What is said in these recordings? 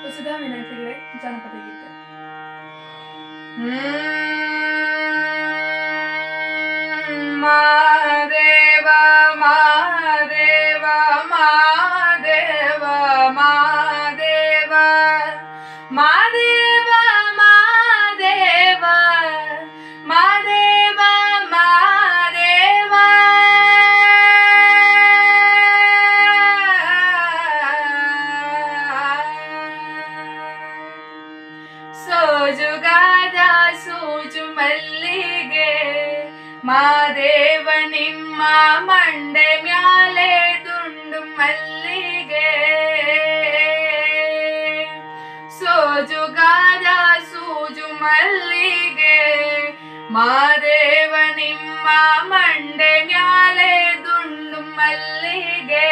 ವಸುಧಾ ವಿನಾಯಕಗಳೇ ಜಾನಪದ ಗೀತೆ ಮಾದೇವ ಮಾದೇವ ಮಾದೇವ ಮಾದೇವ ಮಾದೇವ ಮಾದೇವ ಮಾದೇವ ಮಾದೇವ ಸೋಜುಗಾದ ಸೂಜು ಮಲ್ಲಿಗೆ ಮಾದೇವ ನಿಮ್ಮ ಮಂಡೆ ಮ್ಯಾಲೆ ದುಂಡು ಮಲ್ಲಿಗೆ ಸೋಜುಗಾದ ಸೂಜು ಮಲ್ಲಿಗೆ ಮಾದೇವ ನಿಮ್ಮ ಮಂಡೆ ಮ್ಯಾಲೆ ದುಂಡು ಮಲ್ಲಿಗೆ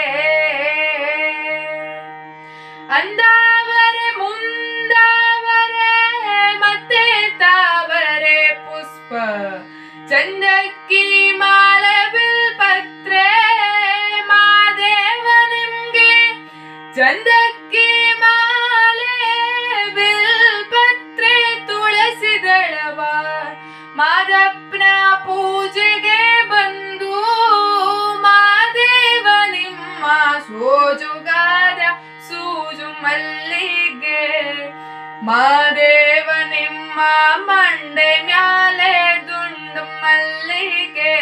ಅಂದಾವರೆ ಮುಂದಾವರೆ ಮತ್ತೆ ತಾವರೆ ಪುಷ್ಪ ಚಂದಕ್ಕಿ ಮಾಲೆ ಬಿಲ್ಪತ್ರೆ ಮಾದೇವ ನಿಮ್ಗೆ ಚಂದಕ್ಕಿ ಮಾಲೆ ಬಿಲ್ಪತ್ರೆ ತುಳಸಿ ದಳವ ಮಾದಪ್ಪನ ಪೂಜೆಗೆ ಬಂದು ಮಾದೇವ ನಿಮ್ಮ ಸೋಜುಗಾದ ಸೂಜು ಮಲ್ಲಿಗೆ ಮಾದೇವ ನಿಮ್ಮ ಮಂಡೆ ಮ್ಯಾಲೆ ದುಂಡು ಮಲ್ಲಿಗೆ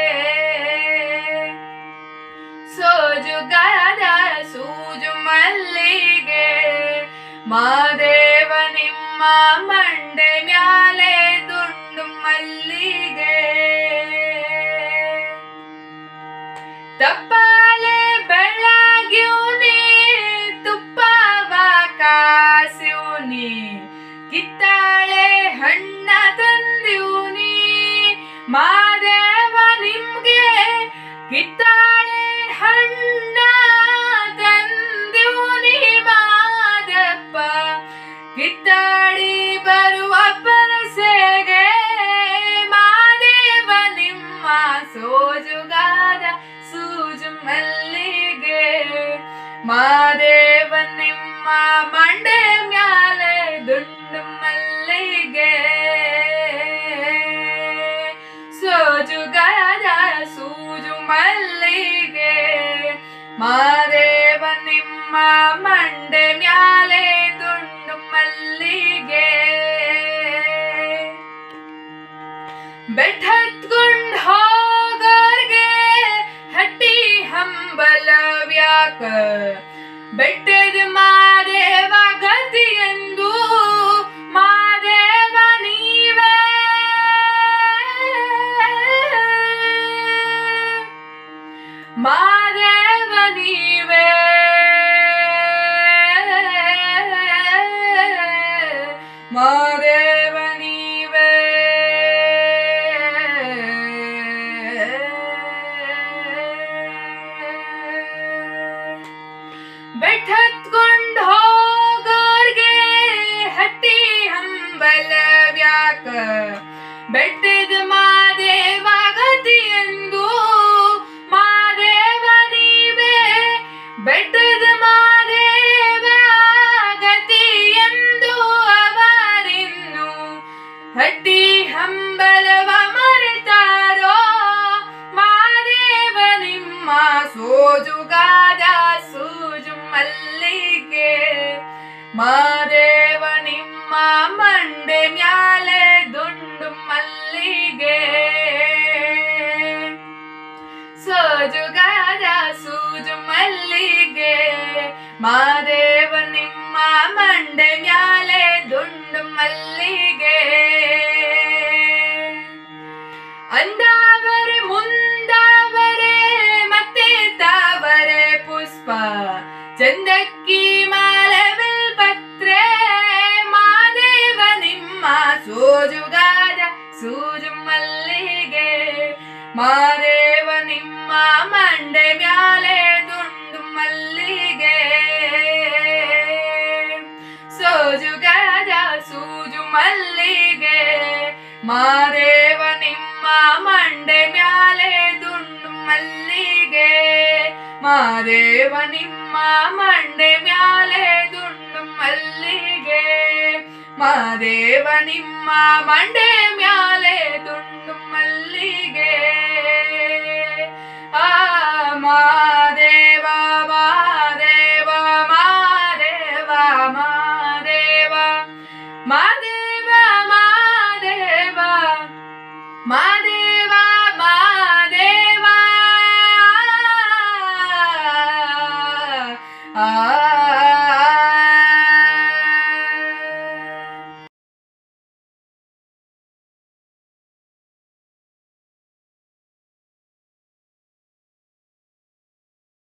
ಸೋಜುಗಾದ ಸೂಜು ಮಲ್ಲಿಗೆ ಮಾದೇವ ನಿಮ್ಮ ಮಂಡೆ ಮ್ಯಾಲೆ ದುಂಡು ಮಲ್ಲಿಗೆ ತಪ್ಪಾಲೆ ಬೆಳಗ್ಯೂನಿ ತುಪ್ಪವ ಕಾಸ್ಯೂನಿ ಕಿತ್ತಾಳೆ ಹಣ್ಣ ತಂದ್ಯೂನಿ ಮಾದೇವ ನಿಮ್ಗೆ ಕಿತ್ತಾಳೆ ಹಣ್ಣ ತಂದ್ಯೂನಿ ಮಾದಪ್ಪ ಕಿತ್ತಾಡಿ ಬರುವ ಪರಸೆಗೆ ಮಾದೇವ ನಿಮ್ಮ ಸೋಜುಗಾದ ಸೂಜು ಮಲ್ಲಿಗೆ ಮಾದೇವ ನಿಮ್ಮ ಮಂಡೆ ಮ್ಯಾಲೆ ದುಂಡು ಮಲ್ಲಿಗೆ ಸೋಜುಗಾದ ಸೂಜು ಮಲ್ಲಿಗೆ ಮಾದೇವ ನಿಮ್ಮ ಮಂಡೆ ಮ್ಯಾಲೆ ದುಂಡು ಮಲ್ಲಿಗೆ ಬೆಟ್ಟತ್ಕೊಂಡ್ ಹೋಗೋರ್ಗೆ ಹಟ್ಟಿ ಹಂಬಲವ್ಯಾಕ ಬೆಟ್ಟದ ಮಾದೇವ ಗತಿಯೆಂದು ಮಾದೇವ ನೀವೇ ಮಾದೇವ ನೀವೇ ಮಾದೇವ ನೀವೇ ಬೆಟ್ಟತ್ಕೊಂಡ್ ಹೋಗೋರ್ಗೆ ಹಟ್ಟಿ ಹಂಬಲವ್ಯಾಕ ಬೆಟ್ಟದ ಮಾದೇವ ಗತಿಯೆಂದು ಮಾದೇವ ನೀವೇ ಬೆಟ್ಟದ ಮಾದೇವ ಗತಿಯೆಂದು ಅವರಿನ್ನು ಹಟ್ಟಿ ಹಂಬಲವ ಮರೆತಾರೋ ಮಾದೇವ ನಿಮ್ಮ ಸೋಜುಗಾದ ಸೂಜು ಮಲ್ಲಿಗೆ ಮಾದೇವ ನಿಮ್ಮ ಮಂಡೆ ಮ್ಯಾಲೆ ದುಂಡು ಮಲ್ಲಿಗೆ ಸೋಜುಗಾದ ಸೂಜು ಮಲ್ಲಿಗೆ ಮಾದೇವ ನಿಮ್ಮ ಮಂಡೆ ಮ್ಯಾಲೆ ದುಂಡು ಮಲ್ಲಿಗೆ ಅಂದಾವರೆ ಮುಂದಾವರೆ ಮತ್ತೆ ತಾವರೆ ಪುಷ್ಪ ಚಂದಕ್ಕಿ ಮಾಲೆ ಬಿಲ್ಪತ್ರೆ ಮಾದೇವ ನಿಮ್ಮ ಸೋಜುಗಾದ ಸೂಜು ಮಲ್ಲಿಗೆ ಮಾದೇವ ನಿಮ್ಮ ಮಂಡೆ ಮ್ಯಾಲೆ ದುಂಡು ಮಲ್ಲಿಗೆ ಸೋಜುಗಾದ ಸೂಜು ಮಲ್ಲಿಗೆ ಮಾದೇವ ನಿಮ್ಮ ಮಂಡೆ ಮ್ಯಾಲೆ ದುಂಡು ಮಲ್ಲಿಗೆ ಮಾದೇವ ನಿಮ್ಮ ಮಂಡೆ ಮ್ಯಾಲೆ ದುಂಡು ಮಲ್ಲಿಗೆ ಮಾದೇವ ನಿಮ್ಮ ಮಂಡೆ ಮ್ಯಾಲೆ ದುಂಡು ಮಲ್ಲಿಗೆ ಆ ಮಾದೇವ ಮಾದೇವ ಮಾದೇವ ಮಾದೇವ ಮಾದೇವ ಮಾದೇವ ಮಾದೇವ ಮಾದೇವ ಆ